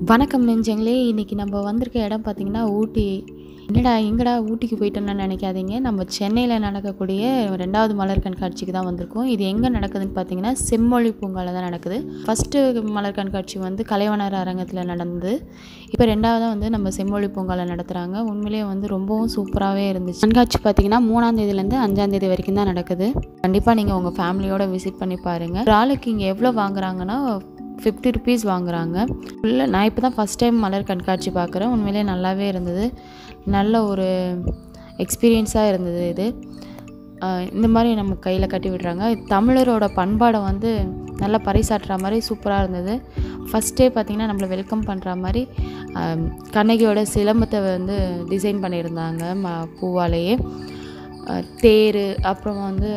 வணக்கம் நெஞ்சங்களே இன்றைக்கி நம்ம வந்திருக்க இடம் பார்த்திங்கன்னா ஊட்டி என்னடா எங்கடா ஊட்டிக்கு போயிட்டோம்னு நினைக்காதீங்க நம்ம சென்னையில் நடக்கக்கூடிய ரெண்டாவது மலர் கண்காட்சிக்கு தான் வந்திருக்கோம் இது எங்கே நடக்குதுன்னு பார்த்தீங்கன்னா செம்மொழி பூங்காவில் தான் நடக்குது ஃபஸ்ட்டு மலர் கண்காட்சி வந்து கலைவாணர் அரங்கத்தில் நடந்தது இப்போ ரெண்டாவதாக வந்து நம்ம செம்மொழி பூங்காவில் நடத்துகிறாங்க உண்மையிலேயே வந்து ரொம்பவும் சூப்பராகவே இருந்துச்சு கண்காட்சி பார்த்தீங்கன்னா மூணாம் தேதியிலேருந்து அஞ்சாம் தேதி வரைக்கும் தான் நடக்குது கண்டிப்பாக நீங்கள் உங்கள் ஃபேமிலியோட விசிட் பண்ணி பாருங்கள் ஒரு ஆளுக்கு இங்கே எவ்வளோ வாங்குறாங்கன்னா ஃபிஃப்டி ருபீஸ் வாங்குறாங்க ஃபுல்லாக நான் இப்போ தான் ஃபஸ்ட் டைம் மலர் கண்காட்சி பார்க்குறேன் உண்மையிலே நல்லாவே இருந்தது நல்ல ஒரு எக்ஸ்பீரியன்ஸாக இருந்தது இது ஆஹ் இந்த மாதிரி நம்ம கையில் கட்டி விடுறாங்க தமிழரோட பண்பாடை வந்து நல்லா பறைசாற்றுற மாதிரி சூப்பராக இருந்தது ஃபஸ்ட்டே பார்த்திங்கன்னா நம்மளை வெல்கம் பண்ணுற மாதிரி ஆஹ் கண்ணகியோட சிலம்பத்தை வந்து டிசைன் பண்ணியிருந்தாங்க ம பூவாலேயே ஆஹ் தேர் அப்புறம் வந்து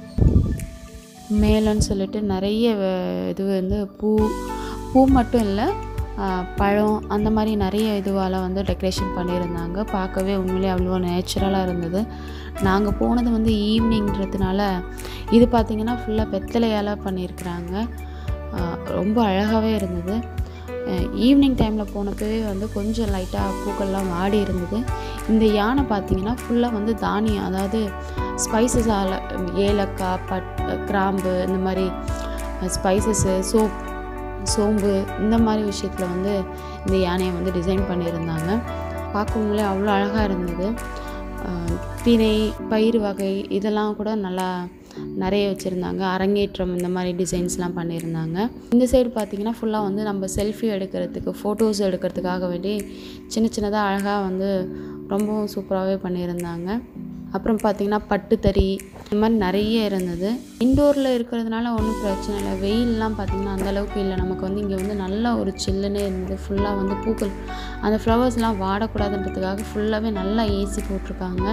மேலன்னு சொல்லிட்டு நிறைய வ- இது வந்து பூ பூ மட்டும் இல்லை பழம் அந்த மாதிரி நிறைய இதுவால் வந்து டெக்கரேஷன் பண்ணியிருந்தாங்க பார்க்கவே உண்மையிலேயே அவ்வளோ நேச்சுரலாக இருந்தது நாங்கள் போனது வந்து ஈவினிங்கிறதுனால இது பார்த்திங்கன்னா ஃபுல்லாக வெத்தலையால் பண்ணியிருக்கிறாங்க ஆஹ் ரொம்ப அழகாகவே இருந்தது ஈவினிங் டைமில் போனப்பவே வந்து கொஞ்சம் லைட்டாக பூக்கள்லாம் வாடி இருந்தது இந்த யானை பார்த்தீங்கன்னா ஃபுல்லாக வந்து தானியம் அதாவது ஸ்பைசஸால் ஏலக்காய் பட் கிராம்பு இந்த மாதிரி ஸ்பைசஸ்ஸு சோப் சோம்பு இந்த மாதிரி விஷயத்தில் வந்து இந்த யானையை வந்து டிசைன் பண்ணியிருந்தாங்க பார்க்கவுங்களே அவ்வளோ அழகாக இருந்தது ஆஹ் திணை பயிர் வகை இதெல்லாம் கூட நல்லா நிறைய வச்சுருந்தாங்க அரங்கேற்றம் இந்த மாதிரி டிசைன்ஸ்லாம் பண்ணியிருந்தாங்க இந்த சைடு பார்த்தீங்கன்னா ஃபுல்லாக வந்து நம்ம செல்ஃபி எடுக்கிறதுக்கு ஃபோட்டோஸ் எடுக்கிறதுக்காக வேண்டி சின்ன சின்னதாக அழகாக வந்து ரொம்பவும் சூப்பராகவே பண்ணியிருந்தாங்க அப்புறம் பார்த்தீங்கன்னா பட்டுத்தறி இந்த மாதிரி நிறைய இருந்தது இண்டோரில் இருக்கிறதுனால ஒன்றும் பிரச்சனை இல்லை வெயிலெலாம் பார்த்தீங்கன்னா அந்த அளவுக்கு இல்லை நமக்கு வந்து இங்கே வந்து நல்ல ஒரு சில்லுன்னே இருந்தது ஃபுல்லாக வந்து பூக்கள் அந்த ஃப்ளவர்ஸ்லாம் வாடக்கூடாதுன்றதுக்காக ஃபுல்லாகவே நல்லா ஏசி போட்டிருக்காங்க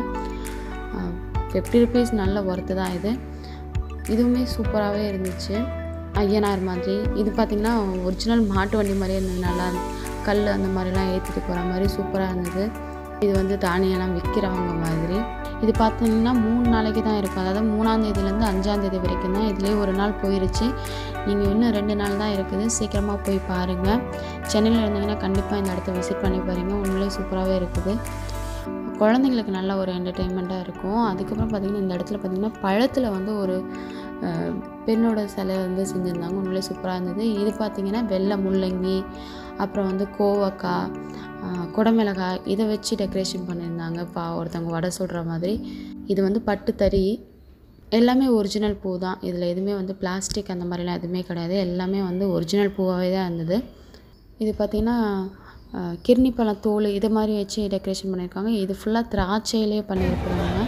ஃபிஃப்டி ருபீஸ் நல்ல ஒர்த்து தான் இது இதுவுமே சூப்பராகவே இருந்துச்சு ஐயனார் மாதிரி இது பார்த்திங்கன்னா ஒரிஜினல் மாட்டு வண்டி மாதிரியே இருந்தது நல்லா கல் அந்த மாதிரிலாம் ஏற்றிட்டு போகிற மாதிரி சூப்பராக இருந்தது இது வந்து தானியெல்லாம் விற்கிறவங்க மாதிரி இது பார்த்தீங்கன்னா மூணு நாளைக்கு தான் இருக்கும் அதாவது மூணாம் தேதியிலேருந்து அஞ்சாம் தேதி வரைக்கும் தான் இதுலேயே ஒரு நாள் போயிருச்சு நீங்கள் இன்னும் ரெண்டு நாள் தான் இருக்குது சீக்கிரமாக போய் பாருங்கள் சென்னையில் இருந்தீங்கன்னா கண்டிப்பாக இந்த இடத்த விசிட் பண்ணி பாருங்கள் உண்மையிலே சூப்பராகவே இருக்குது குழந்தைங்களுக்கு நல்ல ஒரு என்டர்டெயின்மெண்ட்டாக இருக்கும் அதுக்கப்புறம் பார்த்திங்கன்னா இந்த இடத்துல பார்த்திங்கன்னா பழத்தில் வந்து ஒரு அஹ், பெண்ணோட சிலை வந்து செஞ்சுருந்தாங்க உண்மையிலே சூப்பராக இருந்தது இது பார்த்திங்கன்னா வெள்ளை முள்ளங்கி அப்புறம் வந்து கோவக்காய் அஹ், குடமிளகாய் இதை வச்சு டெக்கரேஷன் பண்ணியிருந்தாங்க பா ஒருத்தவங்க வடை சுடுற மாதிரி இது வந்து பட்டுத்தறி எல்லாமே ஒரிஜினல் பூ தான் இதில் எதுவுமே வந்து பிளாஸ்டிக் அந்த மாதிரிலாம் எதுவுமே கிடையாது எல்லாமே வந்து ஒரிஜினல் பூவாகவே தான் இருந்தது இது பார்த்திங்கன்னா அஹ், கிர்னி பழம் தோல் இது மாதிரி வச்சு டெக்கரேஷன் பண்ணியிருக்காங்க இது ஃபுல்லாக திராட்சையிலே பண்ணியிருக்கிறாங்க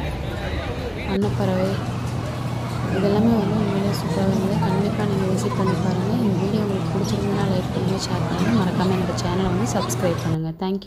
அன்னப்பறவை இதெல்லாமே வந்து உண்மையிலே சூப்பராக இருந்தது கண்டிப்பாக நீங்கள் விசிட் பண்ணி பாருங்கள் இந்த வீடியோ உங்களுக்கு பிடிச்சிருந்ததுன்னா லைக் பண்ணுங்கள் ஷேர் பண்ணுங்கள் மறக்காமல் என்னோட சேனலை வந்து சப்ஸ்கிரைப் பண்ணுங்கள் தேங்க்யூ